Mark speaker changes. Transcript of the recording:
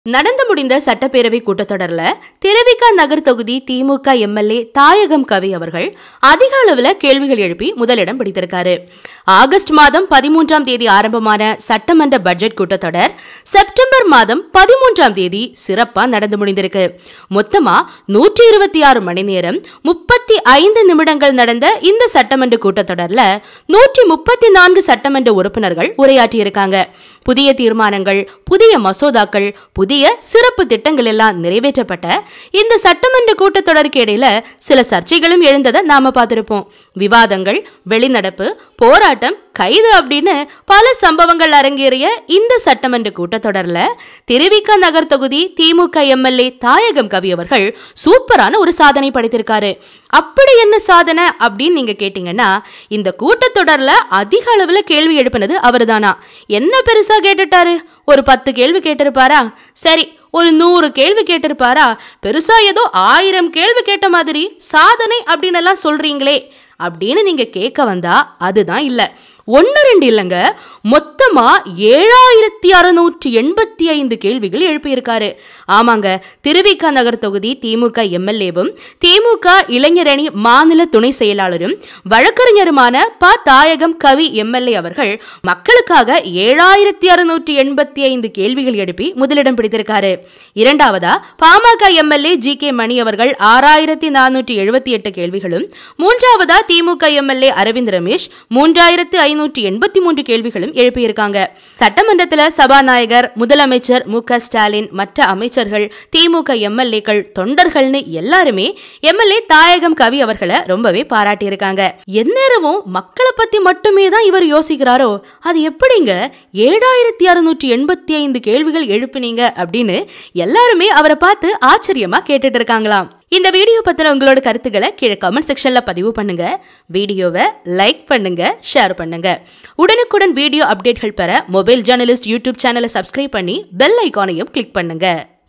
Speaker 1: நடந்து முடிந்த சட்டப்பேரவை கூட்டத்தொடர்ல திருவிக நகர் தொகுதி திமுக எம்எல்ஏ தாயகம் கவி அவர்கள் அதிக அளவுல கேள்விகள் எழுப்பி முதலிடம் பிடித்திருக்காரு ஆகஸ்ட் மாதம் பதிமூன்றாம் தேதி ஆரம்பமான சட்டமன்ற பட்ஜெட் கூட்டத்தொடர் செப்டம்பர் மாதம் பதிமூன்றாம் தேதி சிறப்பா நடந்து முடிந்திருக்கு மொத்தமா நூற்றி இருபத்தி ஆறு மணி நேரம் முப்பத்தி ஐந்து நிமிடங்கள் நடந்த இந்த சட்டமன்ற கூட்டத்தொடர்ல நூற்றி முப்பத்தி நான்கு சட்டமன்ற உறுப்பினர்கள் உரையாற்றியிருக்காங்க புதிய தீர்மானங்கள் புதிய மசோதாக்கள் புதிய சிறப்பு திட்டங்கள் எல்லாம் நிறைவேற்றப்பட்ட இந்த சட்டமன்ற கூட்டத்தொடருக்கு இடையில சில சர்ச்சைகளும் எழுந்ததை நாம பார்த்திருப்போம் விவாதங்கள் வெளிநடப்பு போராட்டம் கைது அப்படின்னு பல சம்பவங்கள் அரங்கேறிய இந்த சட்டமன்ற கூட்டத்தொடர்ல திருவிக நகர் தொகுதி திமுக எம்எல்ஏ தாயகம் கவி அவர்கள் சூப்பரான ஒரு சாதனை படைத்திருக்காரு அப்படி என்ன சாதனை அப்படின்னு நீங்க கேட்டீங்கன்னா இந்த கூட்டத்தொடர்ல அதிக அளவுல கேள்வி எழுப்பினது அவர்தானா என்ன பெருசா கேட்டுட்டாரு ஒரு பத்து கேள்வி கேட்டிருப்பாரா சரி ஒரு நூறு கேள்வி கேட்டிருப்பாரா பெருசா ஏதோ ஆயிரம் கேள்வி கேட்ட மாதிரி சாதனை அப்படின்னு எல்லாம் சொல்றீங்களே அப்படின்னு நீங்க கேட்க வந்தா அதுதான் இல்ல ஒன்று ரெண்டு இல்லைங்க மொத்தமா ஏழாயிரத்தி அறுநூற்றி எண்பத்தி ஐந்து கேள்விகள் எழுப்பியிருக்காரு ஆமாங்க திருவிக நகர் தொகுதி திமுக எம்எல்ஏவும் திமுக இளைஞரணி மாநில துணை செயலாளரும் வழக்கறிஞருமான ப தாயகம் கவி எம்எல்ஏ அவர்கள் மக்களுக்காக ஏழாயிரத்தி அறுநூற்றி எண்பத்தி ஐந்து கேள்விகள் எழுப்பி முதலிடம் பிடித்திருக்காரு இரண்டாவதா PMK MLA G K Mani அவர்கள் ஆறாயிரத்தி நானூற்றி எழுபத்தி எட்டு கேள்விகளும் மூன்றாவதா திமுக எம்எல்ஏ அரவிந்த் ரமேஷ் மூன்றாயிரத்து ஐநூற்றி எண்பத்தி மூன்று கேள்விகளும் எழுப்பியிருக்காங்க சட்டமன்றத்தில் சபாநாயகர் முதலமைச்சர் மு க ஸ்டாலின் மற்ற அமைச்சர்கள் திமுக எம்எல்ஏக்கள் தொண்டர்கள்னு எல்லாருமே எம்எல்ஏ தாயகம் கவி அவர்களை ரொம்பவே பாராட்டியிருக்காங்க எந்நேரமும் மக்களை பத்தி மட்டுமே தான் இவர் யோசிக்கிறாரோ அது எப்படிங்க ஏழாயிரத்தி அறுநூற்றி எண்பத்தி ஐந்து கேள்விகள் எழுப்பினீங்க அப்படின்னு எல்லாருமே அவரை பார்த்து ஆச்சரியமா கேட்டுட்டு இருக்காங்களாம் இந்த வீடியோ பத்தின உங்களோட கருத்துக்களை கீழே கமெண்ட் செக்ஷன்ல பதிவு பண்ணுங்க வீடியோவை லைக் பண்ணுங்க ஷேர் பண்ணுங்க உடனுக்குடன் வீடியோ அப்டேட்கள் பெற மொபைல் ஜேர்னலிஸ்ட் யூடியூப் சேனலை சப்ஸ்கிரைப் பண்ணி பெல் ஐகானையும் கிளிக் பண்ணுங்க